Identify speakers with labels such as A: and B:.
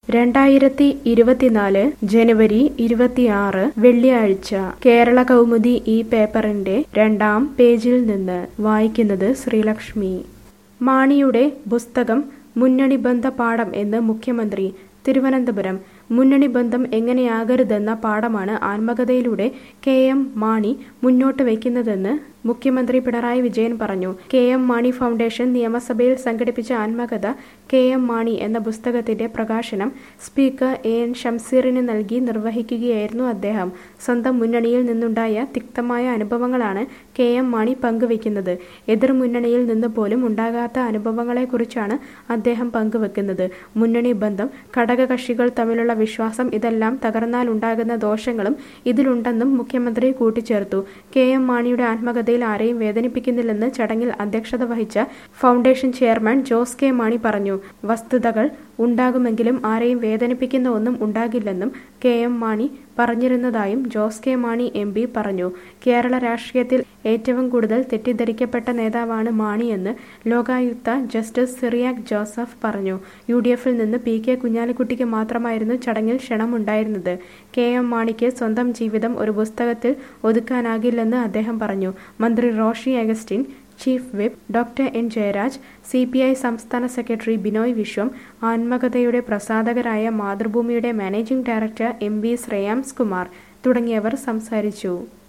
A: രണ്ടായിരത്തി ഇരുപത്തിനാല് ജനുവരി ഇരുപത്തിയാറ് വെള്ളിയാഴ്ച കേരള കൗമുദി ഈ പേപ്പറിന്റെ രണ്ടാം പേജിൽ നിന്ന് വായിക്കുന്നത് ശ്രീലക്ഷ്മി മാണിയുടെ പുസ്തകം മുന്നണി ബന്ധ പാഠം എന്ന് മുഖ്യമന്ത്രി തിരുവനന്തപുരം മുന്നണി ബന്ധം എങ്ങനെയാകരുതെന്ന പാഠമാണ് ആത്മകഥയിലൂടെ കെ എം മാണി മുന്നോട്ട് വയ്ക്കുന്നതെന്ന് മുഖ്യമന്ത്രി പിണറായി വിജയൻ പറഞ്ഞു കെ എം മാണി ഫൗണ്ടേഷൻ നിയമസഭയിൽ സംഘടിപ്പിച്ച ആത്മകഥ കെ എം മാണി എന്ന പുസ്തകത്തിന്റെ പ്രകാശനം സ്പീക്കർ എ എൻ ഷംസീറിന് നൽകി നിർവഹിക്കുകയായിരുന്നു അദ്ദേഹം സ്വന്തം മുന്നണിയിൽ നിന്നുണ്ടായ തിക്തമായ അനുഭവങ്ങളാണ് കെ എം മാണി പങ്കുവയ്ക്കുന്നത് എതിർ മുന്നണിയിൽ നിന്ന് പോലും ഉണ്ടാകാത്ത അനുഭവങ്ങളെക്കുറിച്ചാണ് അദ്ദേഹം പങ്കുവെക്കുന്നത് മുന്നണി ബന്ധം ഘടകകക്ഷികൾ തമ്മിലുള്ള വിശ്വാസം ഇതെല്ലാം തകർന്നാൽ ഉണ്ടാകുന്ന ദോഷങ്ങളും ഇതിലുണ്ടെന്നും മുഖ്യമന്ത്രി കൂട്ടിച്ചേർത്തു കെ എം മാണിയുടെ ആത്മകഥയിൽ ആരെയും വേദനിപ്പിക്കുന്നില്ലെന്ന് ചടങ്ങിൽ അധ്യക്ഷത വഹിച്ച foundation chairman Jose K Mani പറഞ്ഞു വസ്തുതകൾ ഉണ്ടാകുമെങ്കിലും ആരെയും വേദനിപ്പിക്കുന്ന ഒന്നും ഉണ്ടാകില്ലെന്നും കെ എം മാണി പറഞ്ഞിരുന്നതായും Jose K Mani M P പറഞ്ഞു കേരള രാഷ്ട്രീയത്തിൽ ഏറ്റവും കൂടുതൽ തെറ്റിദ്ധരിക്കപ്പെട്ട നേതാവാണ് മാണിയെന്ന് ലോകായുക്ത ജസ്റ്റിസ് സിറിയാക് ജോസഫ് പറഞ്ഞു യു ഡി എഫിൽ നിന്ന് പി കെ കുഞ്ഞാലിക്കുട്ടിക്ക് മാത്രമായിരുന്നു ചടങ്ങിൽ ക്ഷണമുണ്ടായിരുന്നത് കെ എം മാണിക്ക് സ്വന്തം ജീവിതം ഒരു പുസ്തകത്തിൽ ഒതുക്കാനാകില്ലെന്ന് അദ്ദേഹം പറഞ്ഞു മന്ത്രി Roshy Augustine chief whip doctor N Jayaraj C P I സംസ്ഥാന സെക്രട്ടറി ബിനോയ് വിശ്വം ആത്മകഥയുടെ പ്രസാധകരായ മാതൃഭൂമിയുടെ managing director M V Shreyams Kumar തുടങ്ങിയവർ സംസാരിച്ചു